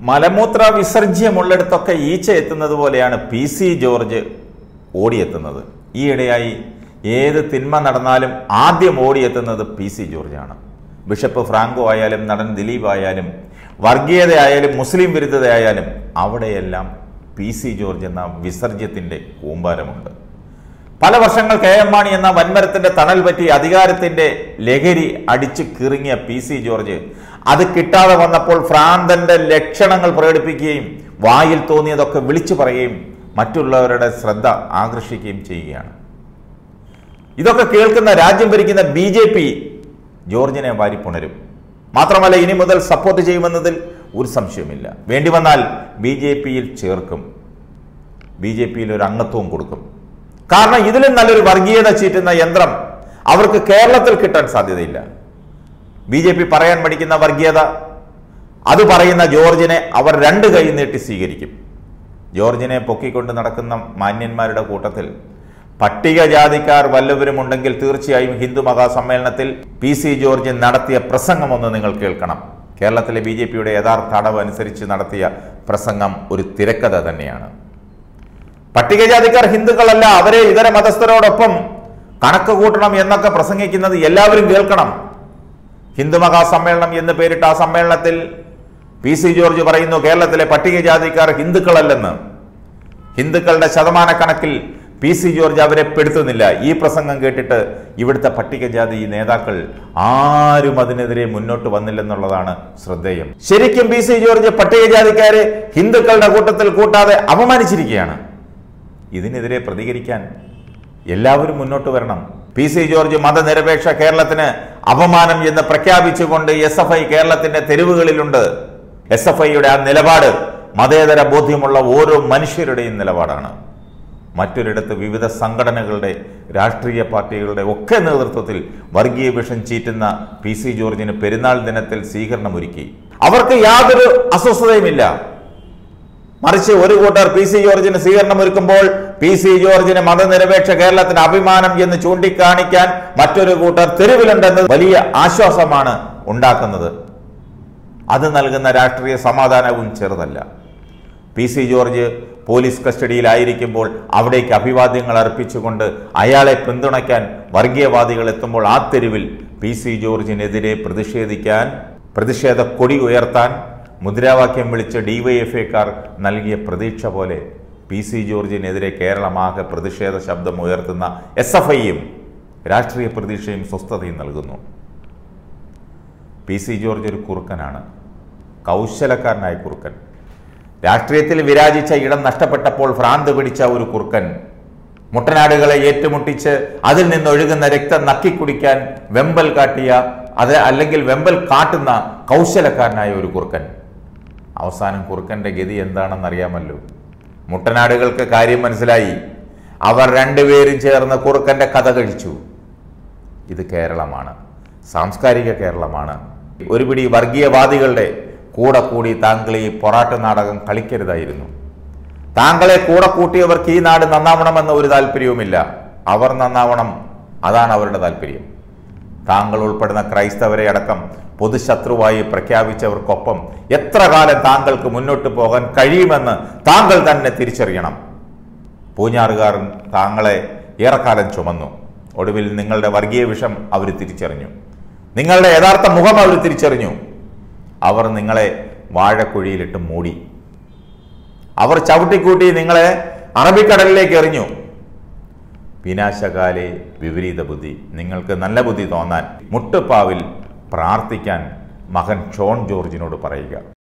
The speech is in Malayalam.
മലമൂത്ര വിസർജ്യമുള്ളിടത്തൊക്കെ ഈച്ച എത്തുന്നത് പോലെയാണ് പി സി ജോർജ് ഓടിയെത്തുന്നത് ഈയിടെയായി ഏത് തിന്മ നടന്നാലും ആദ്യം ഓടിയെത്തുന്നത് പി സി ജോർജാണ് ബിഷപ്പ് ഫ്രാങ്കോ ആയാലും നടൻ ദിലീപ് ആയാലും വർഗീയതയായാലും മുസ്ലിം വിരുദ്ധതയായാലും അവിടെയെല്ലാം പി സി ജോർജ് എന്ന വിസർജ്യത്തിൻ്റെ കൂമ്പാരമുണ്ട് പല വർഷങ്ങൾ കെ എം മാണി എന്ന വൻമരത്തിന്റെ തണൽ പറ്റി അധികാരത്തിന്റെ ലഹരി അടിച്ചു കിറിങ്ങിയ പി സി ജോർജ് അത് കിട്ടാതെ വന്നപ്പോൾ ഭ്രാന്തന്റെ ലക്ഷണങ്ങൾ പ്രകടിപ്പിക്കുകയും വായിൽ തോന്നിയതൊക്കെ വിളിച്ചു പറയുകയും മറ്റുള്ളവരുടെ ശ്രദ്ധ ആകർഷിക്കുകയും ചെയ്യുകയാണ് ഇതൊക്കെ കേൾക്കുന്ന രാജ്യം ഭരിക്കുന്ന ബി ജെ പി ജോർജിനെ വാരിപ്പുണരും മാത്രമല്ല ഇനി മുതൽ സപ്പോർട്ട് ചെയ്യുമെന്നതിൽ ഒരു സംശയമില്ല വേണ്ടി വന്നാൽ ബി ജെ പിയിൽ ചേർക്കും ബി ജെ പിയിൽ ഒരു അംഗത്വവും കൊടുക്കും കാരണം ഇതിലും നല്ലൊരു വർഗീയത ചീറ്റുന്ന യന്ത്രം അവർക്ക് കേരളത്തിൽ കിട്ടാൻ സാധ്യതയില്ല ബി ജെ പി പറയാൻ പഠിക്കുന്ന വർഗീയത അത് പറയുന്ന ജോർജിനെ അവർ രണ്ട് കൈ നീട്ടി സ്വീകരിക്കും ജോർജിനെ പൊക്കിക്കൊണ്ട് നടക്കുന്ന മാന്യന്മാരുടെ കൂട്ടത്തിൽ പട്ടികജാതിക്കാർ വല്ലവരും ഉണ്ടെങ്കിൽ തീർച്ചയായും ഹിന്ദു മഹാസമ്മേളനത്തിൽ പി സി ജോർജ് നടത്തിയ പ്രസംഗമൊന്ന് നിങ്ങൾ കേൾക്കണം കേരളത്തിലെ ബി ജെ പിയുടെ യഥാർത്ഥ അടവ് അനുസരിച്ച് നടത്തിയ പ്രസംഗം ഒരു തിരക്കഥ തന്നെയാണ് പട്ടികജാതിക്കാർ ഹിന്ദുക്കളല്ല അവരെ ഇതര മതസ്ഥരോടൊപ്പം കണക്ക് കൂട്ടണം എന്നൊക്കെ പ്രസംഗിക്കുന്നത് എല്ലാവരും കേൾക്കണം ഹിന്ദു മഹാസമ്മേളനം എന്ന് പേരിട്ട ആ സമ്മേളനത്തിൽ പി സി ജോർജ് പറയുന്നു കേരളത്തിലെ പട്ടികജാതിക്കാർ ഹിന്ദുക്കളല്ലെന്ന് ഹിന്ദുക്കളുടെ ശതമാനക്കണക്കിൽ പി സി ജോർജ് അവരെ പെടുത്തുന്നില്ല ഈ പ്രസംഗം കേട്ടിട്ട് ഇവിടുത്തെ പട്ടികജാതി നേതാക്കൾ ആരും അതിനെതിരെ മുന്നോട്ട് വന്നില്ലെന്നുള്ളതാണ് ശ്രദ്ധേയം ശരിക്കും പി സി ജോർജ് പട്ടികജാതിക്കാരെ ഹിന്ദുക്കളുടെ കൂട്ടത്തിൽ കൂട്ടാതെ അപമാനിച്ചിരിക്കുകയാണ് ഇതിനെതിരെ പ്രതികരിക്കാൻ എല്ലാവരും മുന്നോട്ട് വരണം പി സി ജോർജ് മതനിരപേക്ഷ കേരളത്തിന് അപമാനം എന്ന് പ്രഖ്യാപിച്ചുകൊണ്ട് എസ് എഫ് ഐ കേരളത്തിന്റെ തെരുവുകളിലുണ്ട് എസ് എഫ് ഐയുടെ ആ നിലപാട് മതേതര ബോധ്യമുള്ള ഓരോ മനുഷ്യരുടെയും നിലപാടാണ് മറ്റൊരിടത്ത് വിവിധ സംഘടനകളുടെ രാഷ്ട്രീയ പാർട്ടികളുടെ ഒക്കെ നേതൃത്വത്തിൽ വർഗീയ വിഷം ചീറ്റുന്ന പി സി ജോർജിന് പെരുന്നാൾ ദിനത്തിൽ സ്വീകരണമൊരുക്കി അവർക്ക് യാതൊരു അസ്വസ്ഥതയുമില്ല മറിച്ച് ഒരു കൂട്ടർ പി സി ജോർജിന് സ്വീകരണം ഒരുക്കുമ്പോൾ പി സി ജോർജിന് മതനിരപേക്ഷ കേരളത്തിന് അഭിമാനം എന്ന് ചൂണ്ടിക്കാണിക്കാൻ മറ്റൊരു കൂട്ടർ തെരുവിലുണ്ടെന്ന് വലിയ ആശ്വാസമാണ് ഉണ്ടാക്കുന്നത് അത് നൽകുന്ന രാഷ്ട്രീയ സമാധാനവും ചെറുതല്ല പി സി ജോർജ് പോലീസ് കസ്റ്റഡിയിലായിരിക്കുമ്പോൾ അവിടേക്ക് അഭിവാദ്യങ്ങൾ അർപ്പിച്ചുകൊണ്ട് അയാളെ പിന്തുണയ്ക്കാൻ വർഗീയവാദികൾ എത്തുമ്പോൾ ആ തെരുവിൽ പി സി ജോർജിനെതിരെ പ്രതിഷേധിക്കാൻ പ്രതിഷേധ കൊടി ഉയർത്താൻ മുദ്രാവാക്യം വിളിച്ച് ഡിവൈഎഫ്ഐക്കാർ നൽകിയ പ്രതീക്ഷ പോലെ പി സി ജോർജിനെതിരെ കേരളമാകെ പ്രതിഷേധ ശബ്ദം ഉയർത്തുന്ന എസ് എഫ് ഐയും രാഷ്ട്രീയ പ്രതീക്ഷയും സ്വസ്ഥതയും നൽകുന്നു പി സി ജോർജ് ഒരു കുറുക്കനാണ് കൗശലക്കാരനായ കുറുക്കൻ രാഷ്ട്രീയത്തിൽ വിരാജിച്ച ഇടം നഷ്ടപ്പെട്ടപ്പോൾ ഭ്രാന്ത് പിടിച്ച ഒരു കുറുക്കൻ മുട്ടനാടുകളെ ഏറ്റുമുട്ടിച്ച് അതിൽ നിന്നൊഴുകുന്ന രക്തം നക്കിക്കുടിക്കാൻ വെമ്പൽ കാട്ടിയ അത് അല്ലെങ്കിൽ വെമ്പൽ കാട്ടുന്ന കൗശലക്കാരനായ ഒരു കുറുക്കൻ അവസാനം കുറുക്കന്റെ ഗതി എന്താണെന്ന് അറിയാമല്ലോ മുട്ടനാടുകൾക്ക് കാര്യം മനസ്സിലായി അവർ രണ്ടുപേരും ചേർന്ന് കുറുക്കന്റെ കഥ കഴിച്ചു ഇത് കേരളമാണ് സാംസ്കാരിക കേരളമാണ് ഒരു പിടി വർഗീയവാദികളുടെ കൂടെ കൂടി താങ്കൾ ഈ പൊറാട്ട് നാടകം കളിക്കരുതായിരുന്നു താങ്കളെ കൂടെ കൂട്ടിയവർക്ക് ഈ നാട് നന്നാവണമെന്ന ഒരു താല്പര്യവുമില്ല അവർ നന്നാവണം അതാണ് അവരുടെ താല്പര്യം താങ്കൾ ഉൾപ്പെടുന്ന ക്രൈസ്തവരെ അടക്കം പൊതുശത്രുവായി പ്രഖ്യാപിച്ചവർക്കൊപ്പം എത്ര കാലം താങ്കൾക്ക് മുന്നോട്ട് പോകാൻ കഴിയുമെന്ന് താങ്കൾ തന്നെ തിരിച്ചറിയണം പൂഞ്ഞാറുകാർ താങ്കളെ ഏറെക്കാലം ചുമന്നു ഒടുവിൽ നിങ്ങളുടെ വർഗീയ വിഷം അവർ തിരിച്ചറിഞ്ഞു നിങ്ങളുടെ യഥാർത്ഥ മുഖം അവർ തിരിച്ചറിഞ്ഞു അവർ നിങ്ങളെ വാഴക്കുഴിയിലിട്ട് മൂടി അവർ ചവിട്ടിക്കൂട്ടി നിങ്ങളെ അറബിക്കടലിലേക്ക് എറിഞ്ഞു വിനാശകാലെ വിപരീത ബുദ്ധി നിങ്ങൾക്ക് നല്ല ബുദ്ധി തോന്നാൻ മുട്ടുപ്പാവിൽ പ്രാർത്ഥിക്കാൻ മകൻ ഷോൺ ജോർജിനോട് പറയുക